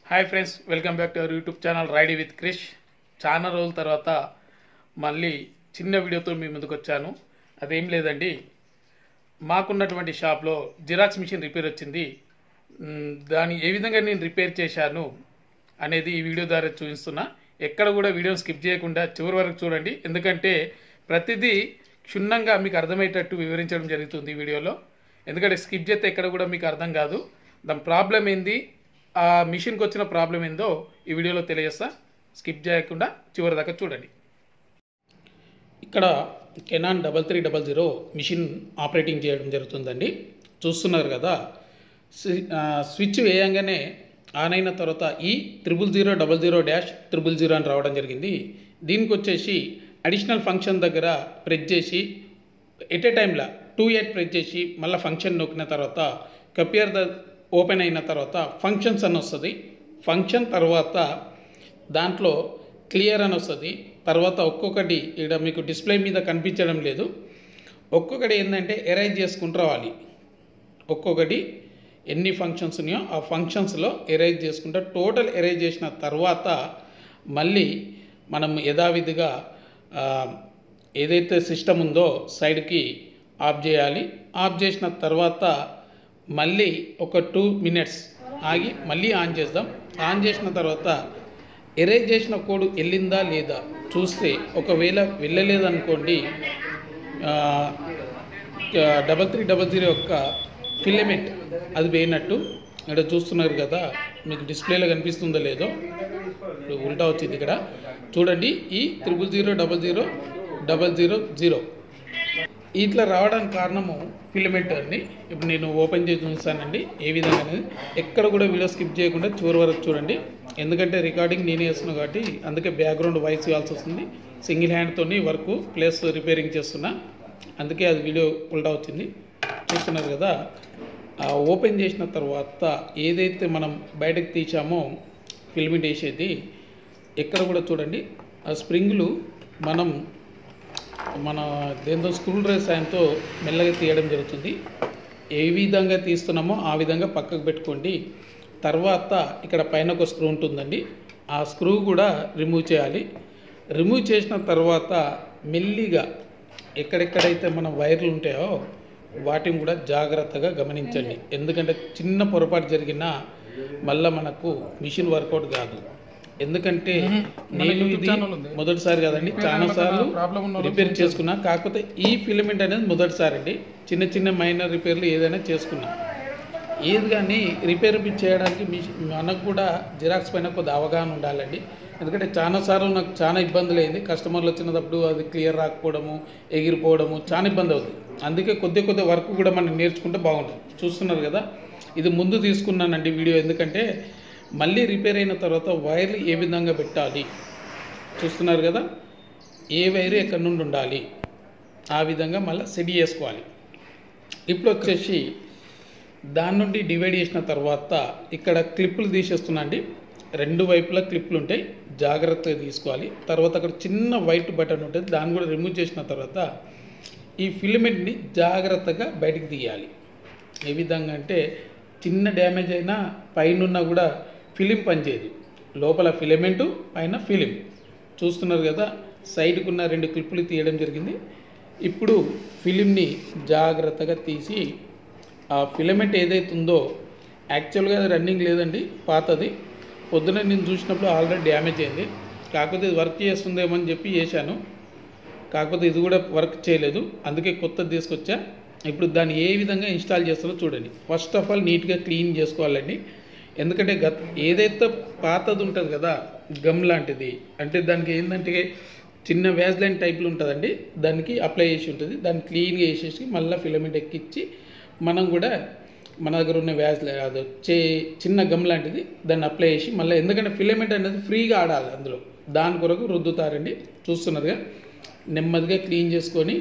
hi friends welcome back to our YouTube channel రైడీ with Krish చాలా రోజుల తర్వాత మళ్ళీ చిన్న వీడియోతో మీ ముందుకు వచ్చాను అదేం లేదండి మాకున్నటువంటి షాప్లో జిరాక్స్ మిషన్ రిపేర్ వచ్చింది మ్, దాన్ని ఏ విధంగా నేను రిపేర్ చేశాను అనేది ఈ వీడియో ద్వారా చూపిస్తున్నా ఎక్కడ కూడా వీడియోని స్కిప్ చేయకుండా చివరి వరకు చూడండి ఎందుకంటే ప్రతిదీ క్షుణ్ణంగా మీకు అర్థమయ్యేటట్టు వివరించడం జరుగుతుంది ఈ వీడియోలో ఎందుకంటే స్కిప్ చేస్తే ఎక్కడ కూడా మీకు అర్థం కాదు దాని ప్రాబ్లం ఏంది ఆ మిషన్కి వచ్చిన ప్రాబ్లం ఏందో ఈ వీడియోలో తెలియజేస్తా స్కిప్ చేయకుండా చివరి దాకా చూడండి ఇక్కడ Canon double three double zero machine operating చేయడం జరుగుతుందండి చూస్తున్నారు కదా స్వి- ఆ, స్విచ్ వేయంగానే ఆన్ అయిన తర్వాత ఈ triple zero double zero dash triple zero అని రావడం జరిగింది దీనికి వచ్చేసి అడిషనల్ ఫంక్షన్ దగ్గర ప్రెస్ చేసి ఎట్ ఏ టైంలో టూ ఎయిట్ ప్రెస్ చేసి మళ్ళీ ఫంక్షన్ నొక్కిన తర్వాత కపియర్ ద ఓపెన్ అయిన తర్వాత ఫంక్షన్స్ అని వస్తుంది ఫంక్షన్ తర్వాత దాంట్లో క్లియర్ అని వస్తుంది తర్వాత ఒక్కొక్కటి ఇక్కడ మీకు డిస్ప్లే మీద కనిపించడం లేదు ఒక్కొక్కటి ఏంటంటే ఎరైజ్ చేసుకుంటూ రావాలి ఒక్కొక్కటి ఎన్ని ఫంక్షన్స్ ఉన్నాయో ఆ ఫంక్షన్స్లో ఎరైజ్ చేసుకుంటే టోటల్ ఎరైజ్ చేసిన తర్వాత మళ్ళీ మనం యథావిధిగా ఆ, ఏదైతే సిస్టమ్ ఉందో సైడ్కి ఆఫ్ చేయాలి ఆఫ్ చేసిన తర్వాత మళ్ళీ ఒక టూ మినిట్స్ ఆగి మళ్ళీ ఆన్ చేద్దాం ఆన్ చేసిన తర్వాత ఎరేజ్ చేసిన కోడ్ వెళ్ళిందా లేదా చూస్తే ఒకవేళ వెళ్ళలేదనుకోండి డబల్ త్రీ డబల్ జీరో యొక్క ఫిలమెంట్ అది పోయినట్టు ఇక్కడ చూస్తున్నారు కదా మీకు డిస్ప్లేలో కనిపిస్తుందో లేదో ఇప్పుడు ఉల్టా వచ్చింది ఇక్కడ చూడండి ఈ triple zero double zero double zero zero ఇట్లా రావడానికి కారణము ఫిలమెంట్ అండి ఇప్పుడు నేను ఓపెన్ చేసి చూస్తానండి ఏ విధంగా అనేది ఎక్కడ కూడా వీడియో స్కిప్ చేయకుండా చివరి వరకు చూడండి ఎందుకంటే రికార్డింగ్ నేనే చేస్తున్నా కాబట్టి అందుకే బ్యాక్గ్రౌండ్ వాయిస్ ఇవ్వాల్సి వస్తుంది సింగిల్ హ్యాండ్తోని వర్క్ ప్లస్ రిపేరింగ్ చేస్తున్నా అందుకే అది వీడియో ఉల్టా వచ్చింది చూస్తున్నారు కదా ఆ ఓపెన్ చేసిన తర్వాత ఏదైతే మనం బయటకు తీసామో ఫిల్మెంట్ వేసేది ఎక్కడ కూడా చూడండి ఆ స్ప్రింగులు మనం మన దేంతో స్క్రూ డ్రైవర్ సాయంతో మెల్లగా తీయడం జరుగుతుంది ఏ విధంగా తీస్తున్నామో ఆ విధంగా పక్కకు పెట్టుకోండి తర్వాత ఇక్కడ పైన ఒక స్క్రూ ఉంటుందండి ఆ స్క్రూ కూడా రిమూవ్ చేయాలి రిమూవ్ చేసిన తర్వాత మెల్లిగా ఎక్కడెక్కడైతే మన వైర్లు ఉంటాయో వాటిని కూడా జాగ్రత్తగా గమనించండి ఎందుకంటే చిన్న పొరపాటు జరిగినా మళ్ళీ మనకు మిషన్ వర్కౌట్ కాదు ఎందుకంటే నేను ఇది మొదటిసారి కదండి చాలా సార్లు రిపేర్ చేసుకున్నా కాకపోతే ఈ ఫిలమెంట్ అనేది మొదటిసారి అండి చిన్న చిన్న మైనర్ రిపేర్లు ఏదైనా చేసుకున్నా ఏది కానీ రిపేర్ చేయడానికి మీ మనకు కూడా జిరాక్స్ పైన కొద్ది అవగాహన ఉండాలండి ఎందుకంటే చాలాసార్లు నాకు చాలా ఇబ్బందులు అయింది కస్టమర్లు వచ్చినప్పుడు అది క్లియర్ రాకపోవడము ఎగిరిపోవడము చాలా ఇబ్బంది అవుతుంది అందుకే కొద్ది కొద్ది వర్క్ కూడా మనం నేర్చుకుంటే బాగుంటుంది చూస్తున్నారు కదా ఇది ముందు తీసుకున్నానండి వీడియో ఎందుకంటే మళ్ళీ రిపేర్ అయిన తర్వాత వైర్లు ఏ విధంగా పెట్టాలి చూస్తున్నారు కదా ఏ వైరు ఎక్కడి నుండి ఉండాలి ఆ విధంగా మళ్ళీ సెట్ చేసుకోవాలి ఇప్పుడు వచ్చేసి దాని నుండి డివైడ్ చేసిన తర్వాత ఇక్కడ క్లిప్పులు తీసేస్తున్నా అండి రెండు వైపులా క్లిప్పులు ఉంటాయి జాగ్రత్తగా తీసుకోవాలి తర్వాత అక్కడ చిన్న వైట్ బటన్ ఉంటుంది దాన్ని కూడా రిమూవ్ చేసిన తర్వాత ఈ ఫిలమెంట్ని జాగ్రత్తగా బయటికి తీయాలి ఏ విధంగా అంటే చిన్న డ్యామేజ్ అయినా పైన కూడా ఫిలిం పనిచేయదు లోపల ఫిలమెంటు పైన ఫిలిం చూస్తున్నారు కదా సైడ్కున్న ఉన్న రెండు క్లిప్పులు తీయడం జరిగింది ఇప్పుడు ఫిలింని జాగ్రత్తగా తీసి ఆ ఫిలమెంట్ ఏదైతే ఉందో యాక్చువల్గా అది రన్నింగ్ లేదండి పాతది పొద్దున నేను చూసినప్పుడు ఆల్రెడీ డ్యామేజ్ అయింది కాకపోతే ఇది వర్క్ చేస్తుందేమో అని చెప్పి చేశాను కాకపోతే ఇది కూడా వర్క్ చేయలేదు అందుకే కొత్తది తీసుకొచ్చా ఇప్పుడు దాన్ని ఏ విధంగా ఇన్స్టాల్ చేస్తారో చూడండి ఫస్ట్ ఆఫ్ ఆల్ నీట్గా క్లీన్ చేసుకోవాలండి ఎందుకంటే గత ఏదైతే పాతది ఉంటుంది కదా గమ్ లాంటిది అంటే దానికి ఏంటంటే చిన్న వ్యాజ్లైన్ టైప్లో ఉంటుందండి దానికి అప్లై చేసి ఉంటుంది దాన్ని క్లీన్గా వేసేసి మళ్ళీ ఫిలమెంట్ ఎక్కించి మనం కూడా మన దగ్గర ఉన్న వ్యాజ్ అది వచ్చే చిన్న గమ్ లాంటిది దాన్ని అప్లై చేసి మళ్ళీ ఎందుకంటే ఫిలమెంట్ అనేది ఫ్రీగా ఆడాలి అందులో దాని కొరకు రుద్దుతారండి చూస్తున్నారుగా నెమ్మదిగా క్లీన్ చేసుకొని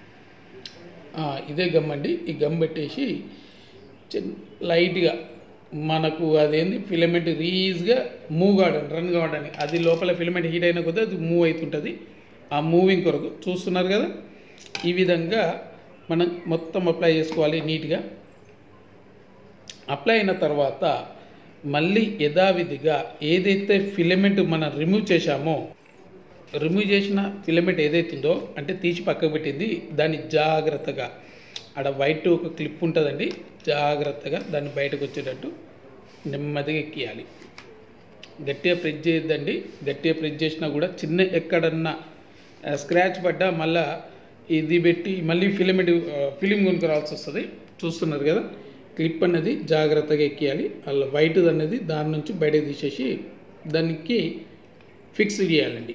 ఆ, ఇదే గమ్ అండి ఈ గమ్ పెట్టేసి చిన్న లైట్గా మనకు అదేంది ఫిలమెంట్ రీజ్గా మూవ్ కావడానికి రన్ కావడానికి అది లోపల ఫిలమెంట్ హీట్ అయిన కొద్దీ అది మూవ్ అవుతుంటుంది ఆ మూవింగ్ కొరకు చూస్తున్నారు కదా ఈ విధంగా మనం మొత్తం అప్లై చేసుకోవాలి నీట్గా అప్లై అయిన తర్వాత మళ్ళీ యథావిధిగా ఏదైతే ఫిలమెంట్ మనం రిమూవ్ చేశామో రిమూవ్ చేసిన ఫిలమెంట్ ఏదైతే ఉందో అంటే తీసి పక్కకు పెట్టింది దాన్ని జాగ్రత్తగా ఆడ వైట్ ఒక క్లిప్ ఉంటుందండి జాగ్రత్తగా దాన్ని బయటకు వచ్చేటట్టు నెమ్మదిగా ఎక్కియాలి గట్టిగా ప్రెస్ చేయొద్దండి గట్టిగా ప్రెస్ చేసినా కూడా చిన్న ఎక్కడన్నా ఆ, స్క్రాచ్ పడ్డా మళ్ళా ఇది పెట్టి మళ్ళీ ఫిలిమెంట్ ఫిలిం కొనుక్కరావాల్సి వస్తుంది చూస్తున్నారు కదా క్లిప్ అనేది జాగ్రత్తగా ఎక్కియాలి అలా వైట్ అనేది దాని నుంచి బయటకు తీసేసి దానికి ఫిక్స్ చేయాలండి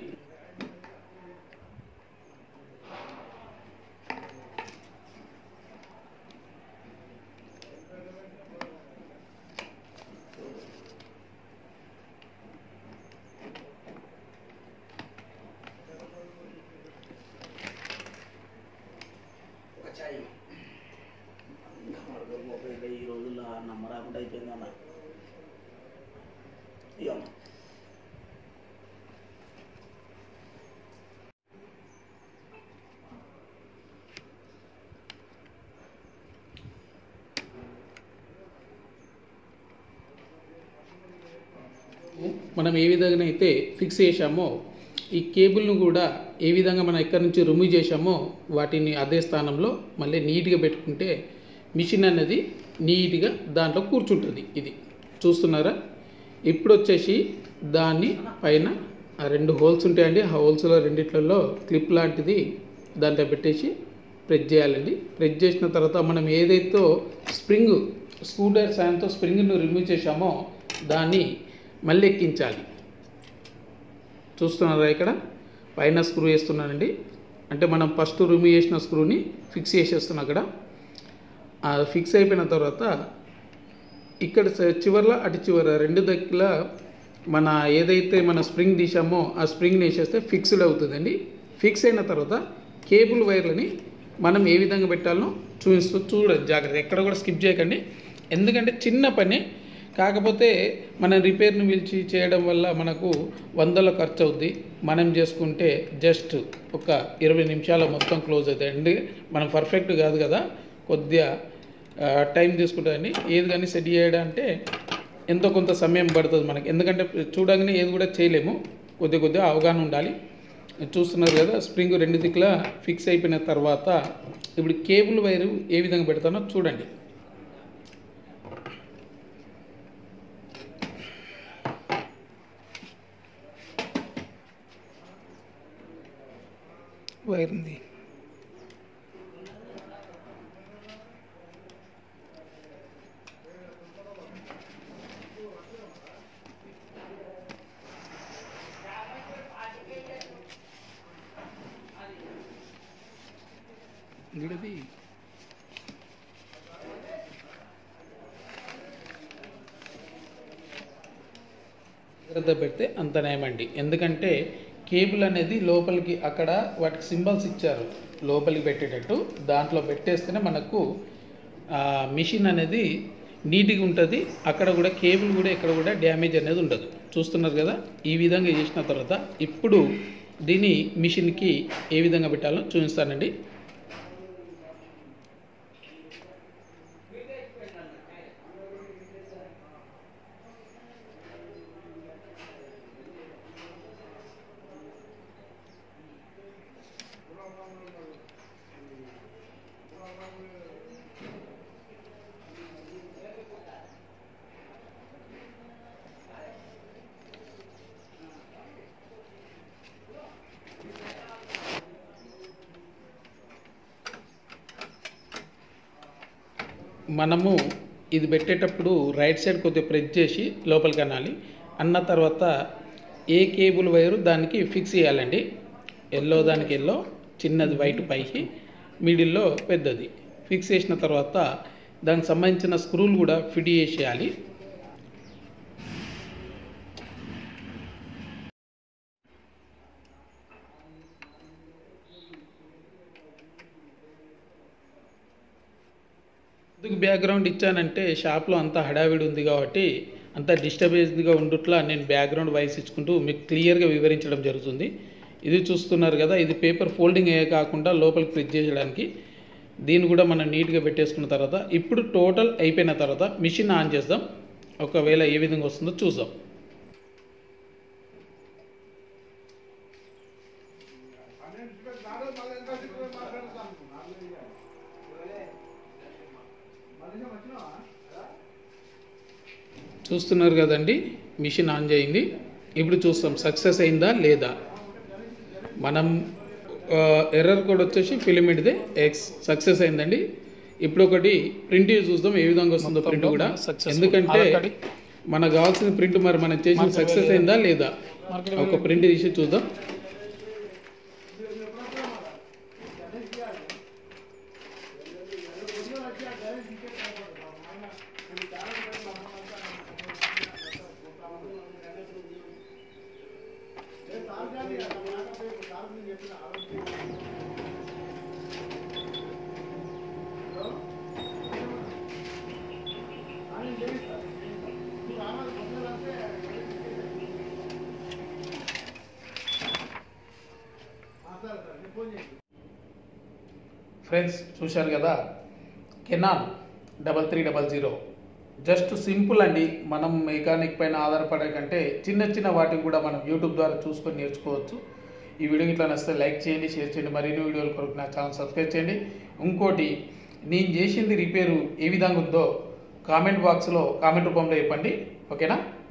ఒక ఛాయ్ అడగకపోతే ఈ రోజుల్లో నమ్మరాకుండా అయిపోయిందన్న ఇయ్యమ్మ మనం ఏ విధంగా అయితే ఫిక్స్ చేశామో ఈ కేబుల్ను కూడా ఏ విధంగా మనం ఎక్కడి నుంచి రిమూవ్ చేశామో వాటిని అదే స్థానంలో మళ్ళీ నీట్గా పెట్టుకుంటే మిషన్ అనేది నీట్గా దాంట్లో కూర్చుంటుంది ఇది చూస్తున్నారా ఇప్పుడు వచ్చేసి దాన్ని పైన ఆ రెండు హోల్స్ ఉంటాయండి ఆ హోల్స్లో రెండిట్లలో క్లిప్ లాంటిది దాంట్లో పెట్టేసి ప్రెస్ చేయాలండి ప్రెస్ చేసిన తర్వాత మనం ఏదైతే స్ప్రింగ్ స్కూటర్ సాయంతో స్ప్రింగ్ను రిమూవ్ చేశామో దాన్ని మళ్ళీ ఎక్కించాలి చూస్తున్నారా ఇక్కడ పైన స్క్రూ వేస్తున్నానండి అంటే మనం ఫస్ట్ రిమూవ్ చేసిన స్క్రూని ఫిక్స్ చేసేస్తున్నాం అక్కడ ఆ ఫిక్స్ అయిపోయిన తర్వాత ఇక్కడ స- చివర్ల అటు చివర రెండు దగ్గర మన ఏదైతే మన స్ప్రింగ్ తీసామో ఆ స్ప్రింగ్ని వేసేస్తే ఫిక్స్డ్ అవుతుందండి ఫిక్స్ అయిన తర్వాత కేబుల్ వైర్లని మనం ఏ విధంగా పెట్టాలనో చూపిస్తూ చూడండి జాగ్రత్త ఎక్కడ కూడా స్కిప్ చేయకండి ఎందుకంటే చిన్న పని కాకపోతే మనం రిపేర్ని పిలిచి చేయడం వల్ల మనకు వందల ఖర్చు అవుద్ది మనం చేసుకుంటే జస్ట్ ఒక ఇరవై నిమిషాల మొత్తం క్లోజ్ అవుతాయి అండి మనం పర్ఫెక్ట్ కాదు కదా కొద్దిగా ఆ, టైం తీసుకుంటుందండి ఏది కానీ సెట్ చేయడం అంటే ఎంతో కొంత సమయం పడుతుంది మనకి ఎందుకంటే చూడగానే ఏది కూడా చేయలేము కొద్ది కొద్దిగా అవగాహన ఉండాలి చూస్తున్నారు కదా స్ప్రింగ్ రెండు దిక్కులా ఫిక్స్ అయిపోయిన తర్వాత ఇప్పుడు కేబుల్ వైరు ఏ విధంగా పెడతానో చూడండి వైర్ ఉంది గిడది జాగ్రత్త పెడితే అంత నయమండి ఎందుకంటే కేబుల్ అనేది లోపలికి అక్కడ వాటికి సింబల్స్ ఇచ్చారు లోపలికి పెట్టేటట్టు దాంట్లో పెట్టేస్తేనే మనకు ఆ, మిషన్ అనేది నీట్గా ఉంటుంది అక్కడ కూడా కేబుల్ కూడా ఇక్కడ కూడా డ్యామేజ్ అనేది ఉండదు చూస్తున్నారు కదా ఈ విధంగా చేసిన తర్వాత ఇప్పుడు దీన్ని మిషన్కి ఏ విధంగా పెట్టాలో చూపిస్తానండి మనము ఇది పెట్టేటప్పుడు రైట్ సైడ్ కొద్దిగా ప్రెస్ చేసి లోపలికి అనాలి అన్న తర్వాత ఏ కేబుల్ వైరు దానికి ఫిక్స్ చేయాలండి ఎల్లో దానికి ఎల్లో చిన్నది వైట్ పైకి మిడిల్లో పెద్దది ఫిక్స్ చేసిన తర్వాత దానికి సంబంధించిన స్క్రూలు కూడా ఫిట్ చేసేయాలి ఎందుకు బ్యాక్గ్రౌండ్ ఇచ్చానంటే షాప్లో అంతా హడావిడి ఉంది కాబట్టి అంత డిస్టర్బెన్స్గా ఉండుట్లా నేను బ్యాక్గ్రౌండ్ వాయిస్ ఇచ్చుకుంటూ మీకు క్లియర్గా వివరించడం జరుగుతుంది ఇది చూస్తున్నారు కదా ఇది పేపర్ ఫోల్డింగ్ అయ్యే కాకుండా లోపలికి ఫ్రిడ్జ్ చేయడానికి దీన్ని కూడా మనం నీట్గా పెట్టేసుకున్న తర్వాత ఇప్పుడు టోటల్ అయిపోయిన తర్వాత మిషన్ ఆన్ చేద్దాం ఒకవేళ ఏ విధంగా వస్తుందో చూద్దాం చూస్తున్నారు కదండి మిషన్ ఆన్ చేయింది ఇప్పుడు చూస్తాం సక్సెస్ అయిందా లేదా మనం ఎర్రర్ కోడ్ వచ్చేసి ఫిలిమిట్దే ఎక్స్ సక్సెస్ అయిందండి ఇప్పుడు ఒకటి ప్రింట్ చూద్దాం ఏ విధంగా వస్తుందో ప్రింట్ కూడా ఎందుకంటే మనకు కావాల్సిన ప్రింట్ మరి మనం చేసిన సక్సెస్ అయిందా లేదా ఒక ప్రింట్ తీసి చూద్దాం ఫ్రెండ్స్ చూశారు కదా Canon double three double zero just simple అండి మనం మెకానిక్ పైన ఆధారపడే కంటే చిన్న చిన్న వాటిని కూడా మనం యూట్యూబ్ ద్వారా చూసుకొని నేర్చుకోవచ్చు ఈ వీడియో ఇట్లా నచ్చితే లైక్ చేయండి షేర్ చేయండి మరిన్ని వీడియోల కొరకు నా ఛానల్ సబ్స్క్రైబ్ చేయండి ఇంకోటి నేను చేసింది రిపేరు ఏ విధంగా ఉందో కామెంట్ బాక్స్లో కామెంట్ రూపంలో చెప్పండి ఓకేనా